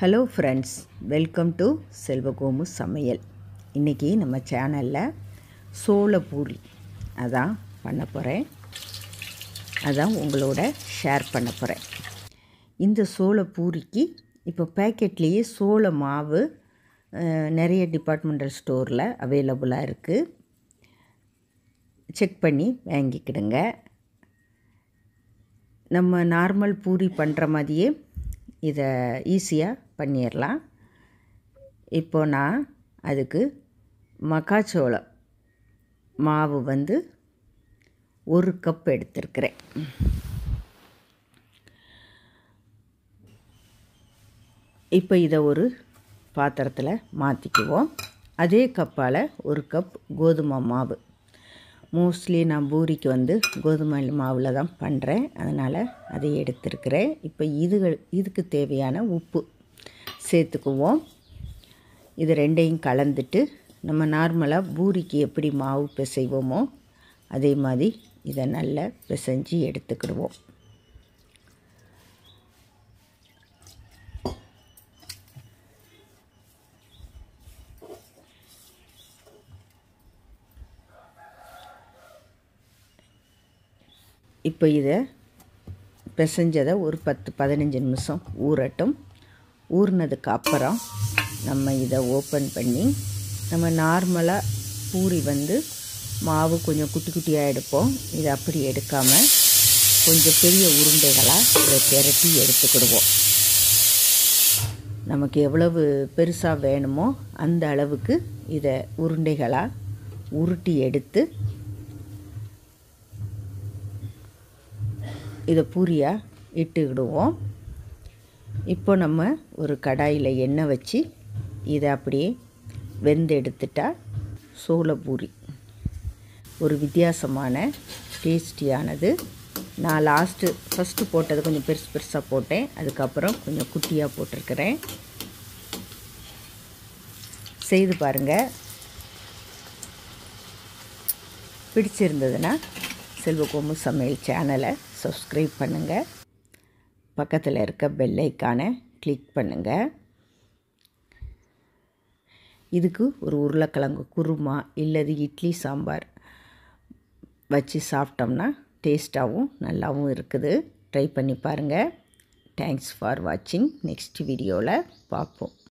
hello friends welcome to Selvakomu சமையல் இன்றைக்கி நம்ம சேனலில் சோளப்பூரி அதான் பண்ண போகிறேன் அதான் உங்களோட ஷேர் பண்ண போகிறேன் இந்த சோளப்பூரிக்கு இப்போ பேக்கெட்லேயே சோள மாவு அஹ், நிறைய டிபார்ட்மெண்டல் ஸ்டோரில் அவைலபிளாக இருக்குது செக் பண்ணி வாங்கிக்கிடுங்க நம்ம நார்மல் பூரி பண்ணுற மாதிரியே இதை ஈஸியாக பண்ணிடலாம் இப்போ நான் அதுக்கு மக்காச்சோளம் மாவு வந்து ஒரு கப் எடுத்திருக்கிறேன் இப்போ இதை ஒரு பாத்திரத்தில் மாற்றிக்குவோம் அதே கப்பால் ஒரு கப் கோதுமை மாவு மோஸ்ட்லி நான் பூரிக்கு வந்து கோதுமை மாவில் தான் பண்ணுறேன் அதனால் அதை எடுத்திருக்கிறேன் இப்போ இதுகள் இதுக்கு தேவையான உப்பு சேர்த்துக்குவோம் இது ரெண்டையும் கலந்துட்டு நம்ம நார்மலாக பூரிக்கு எப்படி மாவு பிசைவோமோ அதே மாதிரி இதை நல்லா பிசைஞ்சு எடுத்துக்கிடுவோம் இப்போ இதை பிசைஞ்சதை ஒரு பத்து பதினஞ்சு நிமிஷம் ஊறட்டும் ஊறினதுக்கு அப்புறம் நம்ம இதை ஓப்பன் பண்ணி நம்ம நார்மலாக பூரி வந்து மாவு கொஞ்சம் குட்டி குட்டியாக எடுப்போம் இதை அப்படி எடுக்காமல் கொஞ்சம் பெரிய உருண்டைகளாக இதை திரட்டி எடுத்துக்கிடுவோம் நமக்கு எவ்வளவு பெருசாக வேணுமோ அந்த அளவுக்கு இதை உருண்டைகளாக உருட்டி எடுத்து இதை பூரியாக இட்டுக்கிடுவோம் இப்போ நம்ம ஒரு கடாயில் எண்ணெய் வச்சு இதை அப்படியே வெந்து எடுத்துட்டா சோளப்பூரி ஒரு வித்தியாசமான டேஸ்டியானது நான் லாஸ்ட்டு ஃபஸ்ட்டு போட்டது கொஞ்சம் பெருசு பெருசாக போட்டேன் அதுக்கப்புறம் கொஞ்சம் குட்டியாக போட்டிருக்கிறேன் செய்து பாருங்கள் பிடிச்சிருந்ததுன்னா செல்வகோமு சமையல் சேனலை சப்ஸ்கிரைப் பண்ணுங்கள் பக்கத்தில் இருக்க பெல் ஐக்கானை கிளிக் பண்ணுங்கள் இதுக்கு ஒரு உருளைக்கிழங்கு குருமா இல்லது இட்லி சாம்பார் வச்சு சாப்பிட்டோம்னா டேஸ்ட்டாகவும் நல்லாவும் இருக்குது ட்ரை பண்ணி பாருங்கள் தேங்க்ஸ் ஃபார் வாட்சிங் நெக்ஸ்ட் வீடியோவில் பார்ப்போம்